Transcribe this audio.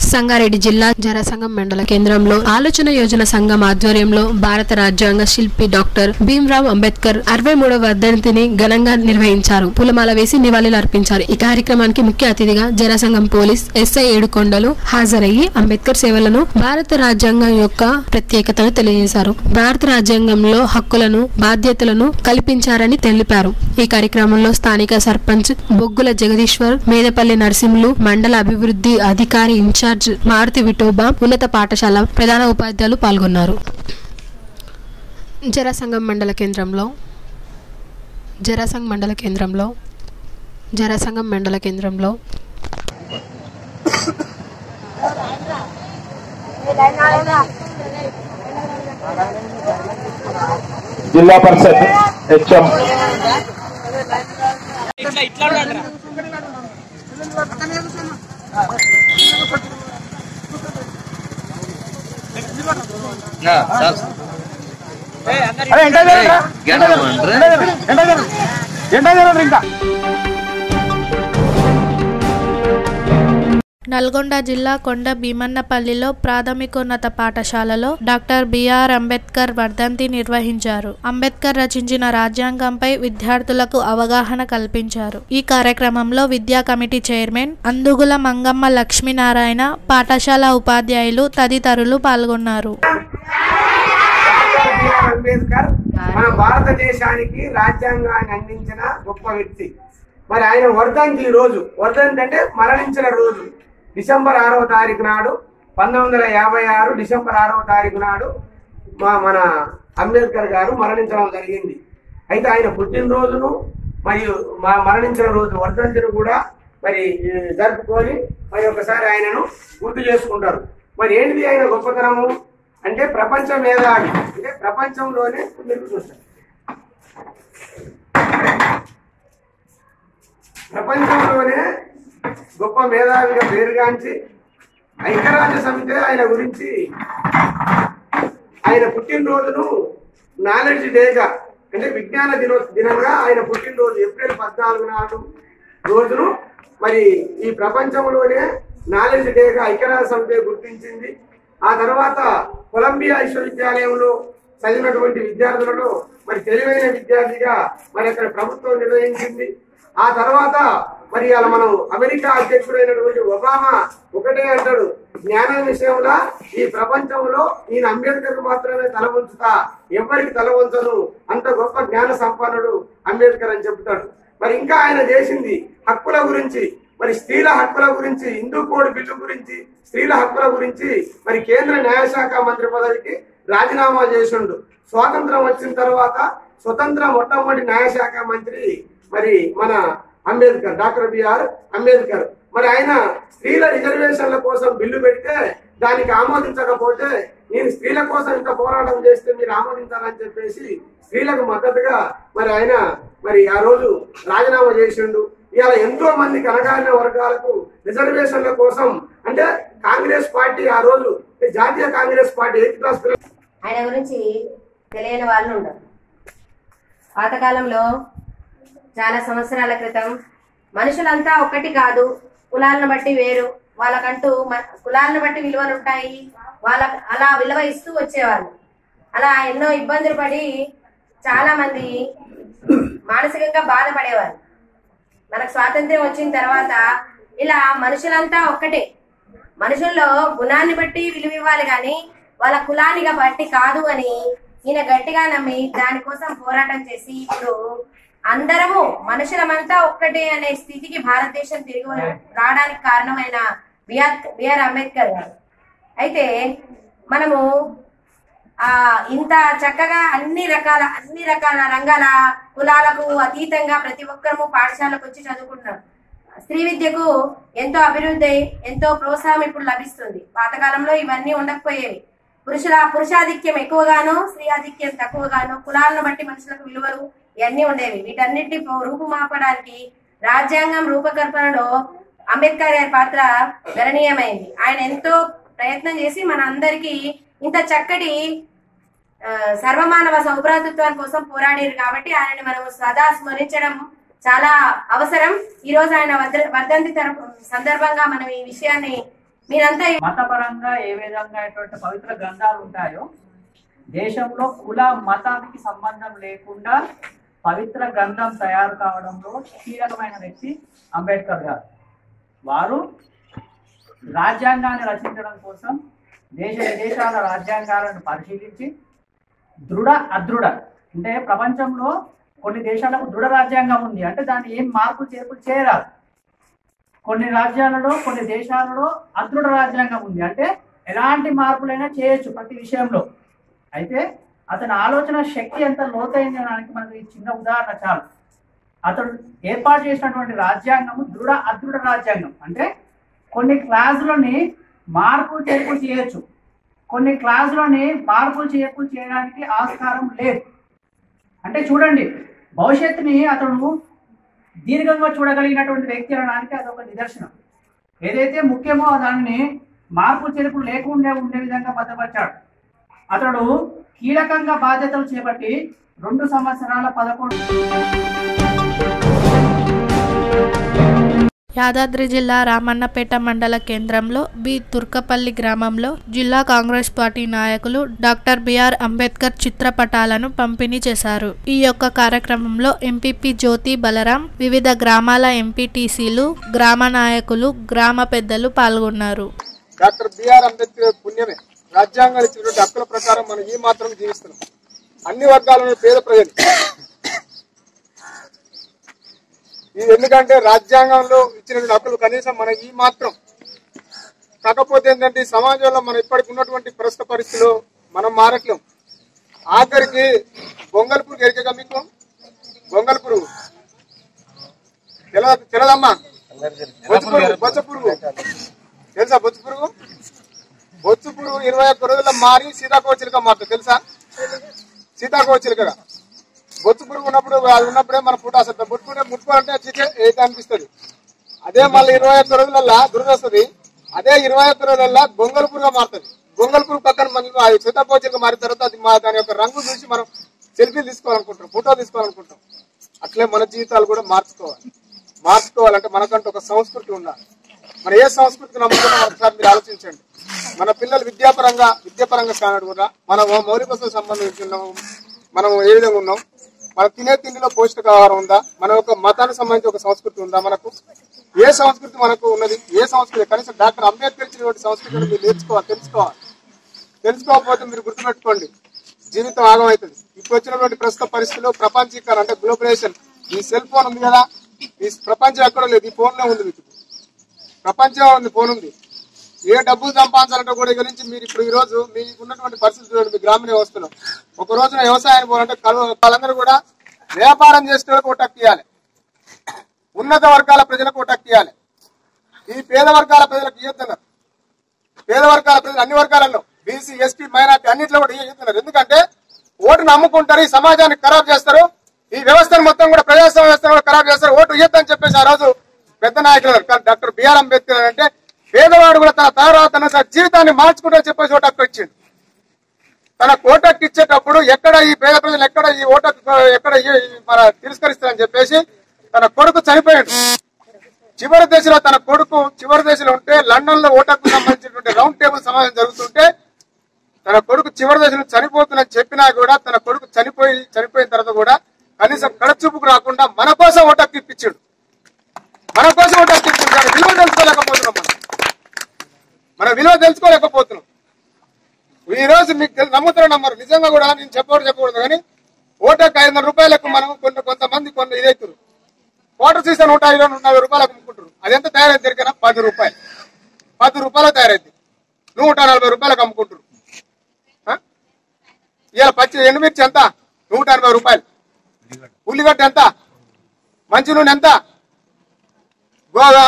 సంగారెడ్డి జిల్లా జనసంఘం మండల కేంద్రంలో ఆలోచన యోజన సంఘం ఆధ్వర్యంలో భారత రాజ్యాంగ శిల్పి డాక్టర్ భీమ్రావ్ అంబేద్కర్ అరవై మూడవ వర్ధంతిని ఘనంగా నిర్వహించారు పూలమాల వేసి నివాళులు అర్పించారు ఈ కార్యక్రమానికి ముఖ్య అతిథిగా జనసంఘం పోలీస్ ఎస్ఐ ఏడుకొండలు హాజరయ్యి అంబేద్కర్ సేవలను భారత రాజ్యాంగం యొక్క ప్రత్యేకతను తెలియజేశారు భారత రాజ్యాంగంలో హక్కులను బాధ్యతలను కల్పించారని తెలిపారు ఈ కార్యక్రమంలో స్థానిక సర్పంచ్ బొగ్గుల జగదీశ్వర్ మేదపల్లి నరసింహులు మండల అభివృద్ధి అధికారి ఇన్ఛార్జ్ మారుతి విఠోబా ఉన్నత పాఠశాల ప్రధాన ఉపాధ్యాయులు పాల్గొన్నారు జరాసంఘం మండల కేంద్రంలో జరాసంఘ్ మండల కేంద్రంలో జరాసంఘం మండల కేంద్రంలో జిల్లా పరిషత్ హెచ్ఎం నల్గొండ జిల్లా కొండ భీమన్నపల్లిలో ప్రాథమికోన్నత పాఠశాలలో డాక్టర్ బిఆర్ అంబేద్కర్ వర్ధంతి నిర్వహించారు అంబేద్కర్ రచించిన రాజ్యాంగంపై విద్యార్థులకు అవగాహన కల్పించారు ఈ కార్యక్రమంలో విద్యా కమిటీ చైర్మన్ అందుగుల మంగమ్మ లక్ష్మీనారాయణ పాఠశాల ఉపాధ్యాయులు తదితరులు పాల్గొన్నారు బిఆర్ అంబేద్కర్ మన భారతదేశానికి రాజ్యాంగాన్ని అందించిన గొప్ప వ్యక్తి మరి ఆయన వర్ధంతి ఈ రోజు వర్ధంతి అంటే మరణించిన రోజు డిసెంబర్ ఆరవ తారీఖు నాడు పంతొమ్మిది వందల యాభై ఆరు డిసెంబర్ ఆరవ తారీఖు నాడు మా మన అంబేద్కర్ గారు మరణించడం జరిగింది అయితే ఆయన పుట్టినరోజును మరియు మా మరణించిన రోజు వర్ధంతిని కూడా మరి ఈ, జరుపుకొని మరి ఒకసారి ఆయనను గుర్తు చేసుకుంటారు మరి ఏంటిది ఆయన గొప్పతనము అంటే ప్రపంచ మేధావి అంటే ప్రపంచంలోనే మీరు చూస్తారు ప్రపంచంలోనే గొప్ప మేధావిగా పేరుగాంచి ఐక్యరాజ్య సమితి ఆయన గురించి ఆయన పుట్టినరోజును నాలెడ్జ్ డేగా అంటే విజ్ఞాన దినో దినంగా ఆయన పుట్టినరోజు ఏప్రిల్ పద్నాలుగు నాడు రోజును మరి ఈ ప్రపంచంలోనే నాలెడ్జ్ డేగా ఐక్యరాజ్య సమితి గుర్తించింది ఆ తర్వాత కొలంబియా విశ్వవిద్యాలయంలో చదివినటువంటి విద్యార్థులలో మరి తెలివైన విద్యార్థిగా మరి అక్కడ ప్రభుత్వం నిర్వహించింది ఆ తర్వాత మరి అలా మనం అమెరికా అధ్యక్షుడైనటువంటి ఒబామా ఒకటే అంటాడు జ్ఞానం విషయంలో ఈ ప్రపంచంలో ఈయన అంబేద్కర్ మాత్రమే తల ఉంచుతా ఎవరికి తల ఉంచను అంత గొప్ప జ్ఞాన సంపన్నుడు అంబేద్కర్ అని చెప్తాడు మరి ఇంకా ఆయన చేసింది హక్కుల గురించి మరి స్త్రీల హక్కుల గురించి హిందూ కోడ్ బిల్లు గురించి స్త్రీల హక్కుల గురించి మరి కేంద్ర న్యాయశాఖ మంత్రి పదవికి రాజీనామా చేసిండు స్వాతంత్రం వచ్చిన తర్వాత స్వతంత్ర మొట్టమొదటి న్యాయశాఖ మంత్రి మరి మన అంబేద్కర్ డాక్టర్ బిఆర్ అంబేద్కర్ మరి ఆయన స్త్రీల రిజర్వేషన్ల కోసం బిల్లు పెడితే దానికి ఆమోదించకపోతే నేను స్త్రీల కోసం ఇంత పోరాటం చేస్తే మీరు ఆమోదించాలని చెప్పేసి స్త్రీలకు మద్దతుగా మరి ఆయన మరి ఆ రోజు రాజీనామా చేసిండు ఇవాళ ఎంతో మంది కనగారిన వర్గాలకు రిజర్వేషన్ల కోసం అంటే కాంగ్రెస్ పార్టీ ఆ రోజు జాతీయ కాంగ్రెస్ పార్టీ ఎయిత్ క్లాస్ పిల్లలు ఆయన గురించి తెలియని వాళ్ళు ఉండరు పాతకాలంలో చాలా సంవత్సరాల క్రితం మనుషులంతా ఒక్కటి కాదు కులాలను బట్టి వేరు వాళ్ళకంటూ మ- కులాలను బట్టి విలువలు ఉంటాయి వాళ్ళ అలా విలువ ఇస్తూ వచ్చేవాళ్ళు అలా ఎన్నో ఇబ్బందులు పడి చాలా మంది మానసికంగా బాధపడేవారు మనకు స్వాతంత్ర్యం వచ్చిన తర్వాత ఇలా మనుషులంతా ఒక్కటే మనుషుల్లో గుణాన్ని బట్టి విలువ ఇవ్వాలి కానీ వాళ్ళ కులానిగా బట్టి కాదు అని ఈయన గట్టిగా నమ్మి దానికోసం పోరాటం చేసి ఇప్పుడు అందరము మనుషులమంతా ఒక్కటే అనే స్థితికి భారతదేశం తిరిగి రావడానికి కారణమైన బిఆర్ బిఆర్ అంబేద్కర్ గారు అయితే మనము ఆ ఇంత చక్కగా అన్ని రకాల అన్ని రకాల రంగాల కులాలకు అతీతంగా ప్రతి ఒక్కరము పాఠశాలకు వచ్చి చదువుకుంటున్నాం స్త్రీ విద్యకు ఎంతో అభివృద్ధి ఎంతో ప్రోత్సాహం ఇప్పుడు లభిస్తుంది పాతకాలంలో ఇవన్నీ ఉండకపోయేవి పురుషుల పురుషాధిక్యం ఎక్కువగాను స్త్రీ ఆధిక్యం తక్కువగాను కులాలను బట్టి మనుషులకు విలువలు ఇవన్నీ ఉండేవి వీటన్నిటి రూపుమాపడానికి రాజ్యాంగం రూపకల్పనలో అంబేద్కర్ గారి పాత్ర గణనీయమైంది ఆయన ఎంతో ప్రయత్నం చేసి మన అందరికీ ఇంత చక్కటి ఆ, సర్వమానవ సౌభ్రాతృత్వం కోసం పోరాడారు కాబట్టి ఆయనని మనం సదా స్మరించడం చాలా అవసరం ఈ రోజు ఆయన వర్ధ- వర్ధంతి తరపు సందర్భంగా మనం ఈ విషయాన్ని మీరంతా మతపరంగా ఏ విధంగా ఇటువంటి పవిత్ర గ్రంథాలు ఉంటాయో దేశంలో కుల మతానికి సంబంధం లేకుండా పవిత్ర గ్రంథం తయారు కావడంలో కీలకమైన వ్యక్తి అంబేద్కర్ గారు వారు రాజ్యాంగాన్ని రచించడం కోసం దేశ విదేశాల రాజ్యాంగాలను పరిశీలించి దృఢ అదృఢ అంటే ప్రపంచంలో కొన్ని దేశాలకు దృఢ రాజ్యాంగం ఉంది అంటే దాన్ని ఏం మార్పులు చేర్పులు చేయరాదు కొన్ని రాజ్యాలలో కొన్ని దేశాలలో అదృఢ రాజ్యాంగం ఉంది అంటే ఎలాంటి మార్పులైనా చేయొచ్చు ప్రతి విషయంలో అయితే అతని ఆలోచన శక్తి ఎంత లోతైంది అనడానికి మనకు ఈ చిన్న ఉదాహరణ చాలు అతడు ఏర్పాటు చేసినటువంటి రాజ్యాంగము దృఢ అదృఢ రాజ్యాంగం అంటే కొన్ని క్లాజులని మార్పు చేర్పులు చేయొచ్చు కొన్ని క్లాజులని మార్పులు చేర్పులు చేయడానికి ఆస్కారం లేదు అంటే చూడండి భవిష్యత్తుని అతను దీర్ఘంగా చూడగలిగినటువంటి వ్యక్తి అనడానికి అదొక నిదర్శనం ఏదైతే ముఖ్యమో దాన్ని మార్పు చేర్పులు లేకుండా ఉండే విధంగా భద్రపరిచాడు అతడు కీలకంగా బాధ్యతలు చేపట్టి రెండు సంవత్సరాల పదకొండు యాదాద్రి జిల్లా రామన్నపేట మండల కేంద్రంలో బి తుర్కపల్లి గ్రామంలో జిల్లా కాంగ్రెస్ పార్టీ నాయకులు డాక్టర్ బిఆర్ అంబేద్కర్ చిత్రపటాలను పంపిణీ చేశారు ఈ యొక్క కార్యక్రమంలో ఎంపీపీ జ్యోతి బలరాం వివిధ గ్రామాల ఎంపీటీసీలు గ్రామ నాయకులు గ్రామ పెద్దలు పాల్గొన్నారు డాక్టర్ బిఆర్ అంబేద్కర్ పుణ్యమే రాజ్యాంగాలు ఇచ్చినటువంటి హక్కుల ప్రకారం మనం ఈ మాత్రం జీవిస్తున్నాం అన్ని వర్గాలను పేద ప్రజలు ఇది ఎందుకంటే రాజ్యాంగంలో ఇచ్చినటువంటి హక్కులు కనీసం మన ఈ మాత్రం కాకపోతే ఏంటంటే ఈ సమాజంలో మనం ఇప్పటికి ఉన్నటువంటి ప్రస్తుత పరిస్థితిలో మనం మారట్లేం ఆఖరికి బొంగల్ పురుగు ఎరికగా మీకు బొంగల్ పురుగు తెల తెలదమ్మా బొచ్చ పురుగు బొచ్చ పురుగు తెలుసా బొచ్చు పురుగు బొచ్చు పురుగు ఇరవై ఒక్క రోజుల్లో మారి సీతాకోచిలుక మారుతుంది తెలుసా సీతాకోచిలుకగా బొచ్చు పురుగు ఉన్నప్పుడు అది ఉన్నప్పుడే మన పుట్ట అసలు ముట్టుకుంటే ముట్టుకోవాలంటే చికే ఏది అనిపిస్తుంది అదే మళ్ళీ ఇరవై ఒక్క రోజులల్లా దురద వస్తుంది అదే ఇరవై ఒక్క రోజులల్లా గొంగల పురుగా మారుతుంది గొంగల పురుగు పక్కన మళ్ళీ అది సీతాకోచిలుక మారిన తర్వాత అది మా దాని యొక్క రంగు చూసి మనం సెల్ఫీ తీసుకోవాలనుకుంటాం ఫోటో తీసుకోవాలనుకుంటాం అట్లే మన జీవితాలు కూడా మార్చుకోవాలి మార్చుకోవాలంటే మనకంటూ ఒక సంస్కృతి ఉండాలి మన ఏ సంస్కృతికి నమ్ముకున్నా ఒకసారి మీరు ఆలోచించండి మన పిల్లలు విద్యాపరంగా విద్యాపరంగా కానడు కూడా మన మౌలిక వసతులకు సంబంధించిన మనం ఏ విధంగా ఉన్నాం మన తినే తిండిలో పౌష్టికాహారం ఉందా మన ఒక మతానికి సంబంధించి ఒక సంస్కృతి ఉందా మనకు ఏ సంస్కృతి మనకు ఉన్నది ఏ సంస్కృతి కనీసం డాక్టర్ అంబేద్కర్ ఇచ్చినటువంటి సంస్కృతిని మీరు నేర్చుకోవాలి తెలుసుకోవాలి తెలుసుకోకపోతే మీరు గుర్తుపెట్టుకోండి జీవితం ఆగమవుతుంది ఇప్పుడు వచ్చినటువంటి ప్రస్తుత పరిస్థితుల్లో ప్రపంచీకరణ అంటే గ్లోబలైజేషన్ ఈ సెల్ ఫోన్ ఉంది కదా ఈ ప్రపంచం ఎక్కడ లేదు ఈ ఫోన్ లో ఉంది మీకు ప్రపంచం ఉంది ఫోన్ ఉంది ఏ డబ్బులు సంపాదించాలంటే కూడా గురించి మీరు ఇప్పుడు ఈ రోజు మీకు ఉన్నటువంటి పరిస్థితి చూడండి మీ గ్రామీణ వ్యవస్థలో ఒక రోజున వ్యవసాయానికి పోవాలంటే కలు వాళ్ళందరూ కూడా వ్యాపారం చేసే వాళ్ళకి ఓటు ఇవ్వాలి ఉన్నత వర్గాల ప్రజలకు ఓటు ఇవ్వాలి ఈ పేద వర్గాల ప్రజలకు ఇవ్వద్దన్నారు పేద వర్గాల ప్రజలు అన్ని వర్గాలలో బీసీ ఎస్టీ మైనార్టీ అన్నింటిలో కూడా ఇవ్వతున్నారు ఎందుకంటే ఓటును అమ్ముకుంటారు ఈ సమాజాన్ని ఖరాబ్ చేస్తారు ఈ వ్యవస్థను మొత్తం కూడా ప్రజాస్వామ్య వ్యవస్థను కూడా ఖరాబ్ చేస్తారు ఓటు ఇవ్వద్దని చెప్పేసి ఆ రోజు పెద్ద నాయకులు అన్నారు. కానీ డాక్టర్ బిఆర్ అంబేద్కర్ అంటే పేదవాడు కూడా తన తర్వాత తన జీవితాన్ని మార్చుకుంటూ చెప్పేసి ఓటు హక్కు ఇచ్చింది తన ఓటకు ఇచ్చేటప్పుడు ఎక్కడ ఈ పేద ప్రజలు ఎక్కడ ఈ ఓటకు ఎక్కడ ఈ- మన తిరస్కరిస్తారని చెప్పేసి తన కొడుకు చనిపోయాడు చివరి దశలో తన కొడుకు చివరి దశలో ఉంటే లండన్ లో ఓటకు సంబంధించినటువంటి రౌండ్ టేబుల్ సమావేశం జరుగుతుంటే తన కొడుకు చివరి దశలో చనిపోతుందని చెప్పినా కూడా తన కొడుకు చనిపోయి చనిపోయిన తర్వాత కూడా కనీసం కడచూపుకు రాకుండా మన కోసం ఓటకు ఇప్పించాడు మన కోసం ఓటకు ఇప్పించాడు విలువ తెలుసుకోలేకపోతున్నాం మనం మన విలువ తెలుసుకోలేకపోతున్నాం ఈ రోజు మీకు తెలు- నమ్ముతారో నమ్మరు నిజంగా కూడా నేను చెప్పకూడదు చెప్పకూడదు కానీ ఓటకు ఐదు వందల రూపాయలకు మనం కొన్ని కొంతమంది కొన్ని ఇదవుతారు వాటర్ సీసా నూట ఇరవై నూట యాభై రూపాయలకు అమ్ముకుంటారు అది ఎంత తయారైంది దొరికినా పది రూపాయలు పది రూపాయలు తయారైంది నూట నలభై రూపాయలకు అమ్ముకుంటారు ఆ? ఇవాళ పచ్చి ఎండుమిర్చి ఎంత నూట ఎనభై రూపాయలు ఉల్లిగడ్డ ఎంత మంచి నూనె ఎంత గోగా